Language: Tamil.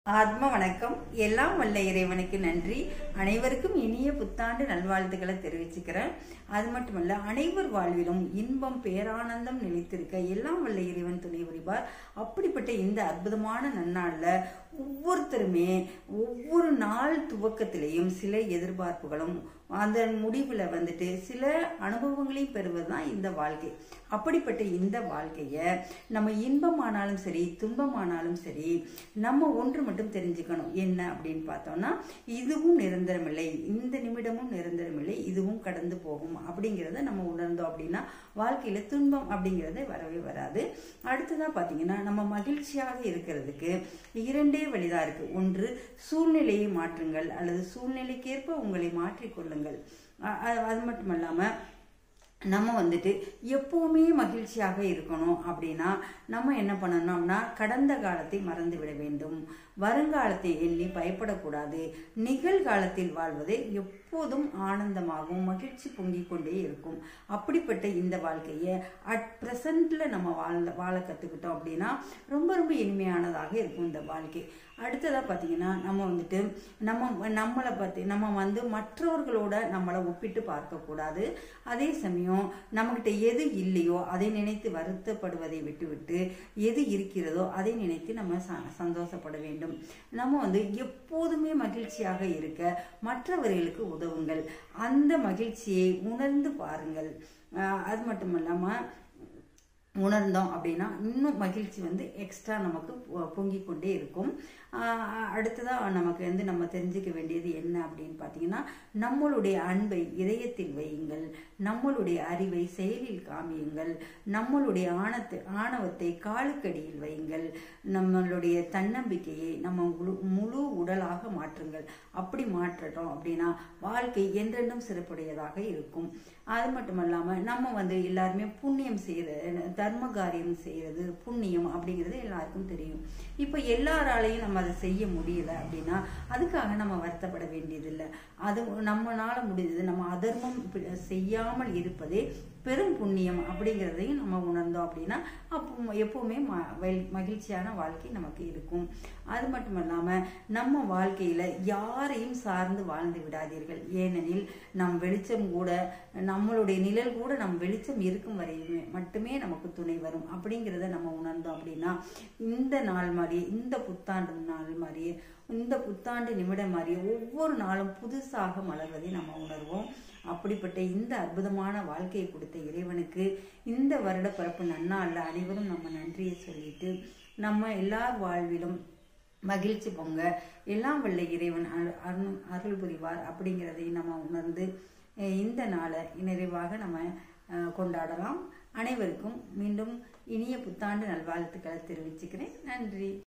ஆத்ம வணக்கம் எல்லாம் வல்ல இறைவனுக்கு நன்றி அனைவருக்கும் இனிய புத்தாண்டு நல்வாழ்த்துக்களை தெரிவிச்சுக்கிறேன் அது மட்டுமல்ல அனைவர் வாழ்விலும் இன்பம் பேரானந்தம் நிலைத்திருக்க எல்லாம் வல்ல இறைவன் துணை புரிவார் அப்படிப்பட்ட இந்த அற்புதமான நன்னாள்ல ஒவ்வொருத்தருமே ஒவ்வொரு நாள் துவக்கத்திலையும் சில எதிர்பார்ப்புகளும் அதன் முடிவுல வந்துட்டு சில அனுபவங்களையும் பெறுவதுதான் இந்த வாழ்க்கை அப்படிப்பட்ட இந்த வாழ்க்கைய நம்ம இன்பமானாலும் சரி துன்பமானாலும் சரி நம்ம ஒன்று மட்டும் தெரிஞ்சுக்கணும் என்ன அப்படின்னு பார்த்தோம்னா இதுவும் நிரந்தரமில்லை இந்த நிமிடமும் நிரந்தரமில்லை இதுவும் கடந்து போகும் அப்படிங்கிறத நம்ம உணர்ந்தோம் அப்படின்னா வாழ்க்கையில துன்பம் அப்படிங்கிறது வரவே வராது அடுத்ததா பாத்தீங்கன்னா நம்ம மகிழ்ச்சியாக இருக்கிறதுக்கு இரண்டே வழிதான் இருக்கு ஒன்று சூழ்நிலையை மாற்றுங்கள் அல்லது சூழ்நிலைக்கேற்ப உங்களை மாற்றிக்கொள்ளுங்கள் அ- அ- அது மட்டும் இல்லாம நம்ம வந்துட்டு எப்பவுமே மகிழ்ச்சியாக இருக்கணும் அப்படின்னா நம்ம என்ன பண்ணணும்னா கடந்த காலத்தை மறந்து விட வேண்டும் வருங்காலத்தை எண்ணி பயப்படக்கூடாது நிகழ்காலத்தில் வாழ்வதே எப்போதும் ஆனந்தமாகவும் மகிழ்ச்சி பொங்கிக் கொண்டே இருக்கும் அப்படிப்பட்ட இந்த வாழ்க்கையை அட் ப்ரெசண்ட்ல நம்ம வாழ்ந்த வாழ கத்துக்கிட்டோம் அப்படின்னா ரொம்ப ரொம்ப இனிமையானதாக இருக்கும் இந்த வாழ்க்கை அடுத்ததா பார்த்தீங்கன்னா நம்ம வந்துட்டு நம்ம நம்மளை பற்றி நம்ம வந்து மற்றவர்களோட நம்மளை ஒப்பிட்டு பார்க்கக்கூடாது அதே சமயம் நம்மகிட்ட எது இல்லையோ அதை நினைத்து வருத்தப்படுவதை விட்டுவிட்டு எது இருக்கிறதோ அதை நினைத்து நம்ம ச- சந்தோஷப்பட வேண்டும் நம்ம வந்து எப்போதுமே மகிழ்ச்சியாக இருக்க மற்றவர்களுக்கு உதவுங்கள் அந்த மகிழ்ச்சியை உணர்ந்து பாருங்கள் அஹ் அது மட்டும் இல்லாமல் உணர்ந்தோம் அப்படின்னா இன்னும் மகிழ்ச்சி வந்து எக்ஸ்ட்ரா நமக்கு பொ- பொங்கிக் கொண்டே இருக்கும் ஆஹ் அடுத்ததா நமக்கு வந்து நம்ம தெரிஞ்சுக்க வேண்டியது என்ன அப்படின்னு பார்த்தீங்கன்னா நம்மளுடைய அன்பை இதயத்தில் வையுங்கள் நம்மளுடைய அறிவை செயலில் காமியுங்கள் நம்மளுடைய ஆணத்தை ஆணவத்தை காலுக்கடியில் வையுங்கள் நம்மளுடைய தன்னம்பிக்கையை நம்ம முழு முழு உடலாக மாற்றுங்கள் அப்படி மாற்றட்டும் அப்படின்னா வாழ்க்கை என்றென்றும் சிறப்புடையதாக இருக்கும் அது மட்டும் இல்லாம நம்ம வந்து எல்லாருமே புண்ணியம் செய்யறது தர்ம காரியம் செய்யறது புண்ணியம் அப்படிங்கிறது எல்லாருக்கும் தெரியும் இப்ப எல்லாராலையும் நம்ம அதை செய்ய முடியல அப்படின்னா அதுக்காக நம்ம வருத்தப்பட வேண்டியதில்லை அது நம்மனால முடிஞ்சது நம்ம அதர்மம் பி- செய்யாமல் இருப்பதே பெரும் புண்ணியம் அப்படிங்கிறதையும் நம்ம உணர்ந்தோம் அப்படின்னா அப்போ எப்பவுமே ம- வெல்- மகிழ்ச்சியான வாழ்க்கை நமக்கு இருக்கும் அது மட்டும் இல்லாம நம்ம வாழ்க்கையில யாரையும் சார்ந்து வாழ்ந்து விடாதீர்கள் ஏனெனில் நம் வெளிச்சம் கூட நம்மளுடைய நிழல் கூட நம் வெளிச்சம் இருக்கும் வரையுமே மட்டுமே நமக்கு துணை வரும் அப்படிங்கிறத நம்ம உணர்ந்தோம் அப்படின்னா இந்த நாள் மாதிரியே இந்த புத்தாண்டு நாள் மாதிரியே இந்த புத்தாண்டு நிமிடம் மாதிரியே ஒவ்வொரு நாளும் புதுசாக மலர்வதை நம்ம உணர்வோம் அப்படிப்பட்ட இந்த அற்புதமான வாழ்க்கையை கொடுத்த இறைவனுக்கு இந்த வருட பிறப்பு நன்னாள்ல அனைவரும் நம்ம நன்றியை சொல்லிட்டு நம்ம எல்லார் வாழ்விலும் மகிழ்ச்சி பொங்க எல்லாம் வல்ல இறைவன் அரு- அருள் அருள் புரிவார் அப்படிங்கிறதையும் நம்ம உணர்ந்து அஹ் இந்த நாளை நிறைவாக நம்ம அஹ், கொண்டாடலாம் அனைவருக்கும் மீண்டும் இனிய புத்தாண்டு நல்வாழ்த்துக்களை தெரிவிச்சுக்கிறேன் நன்றி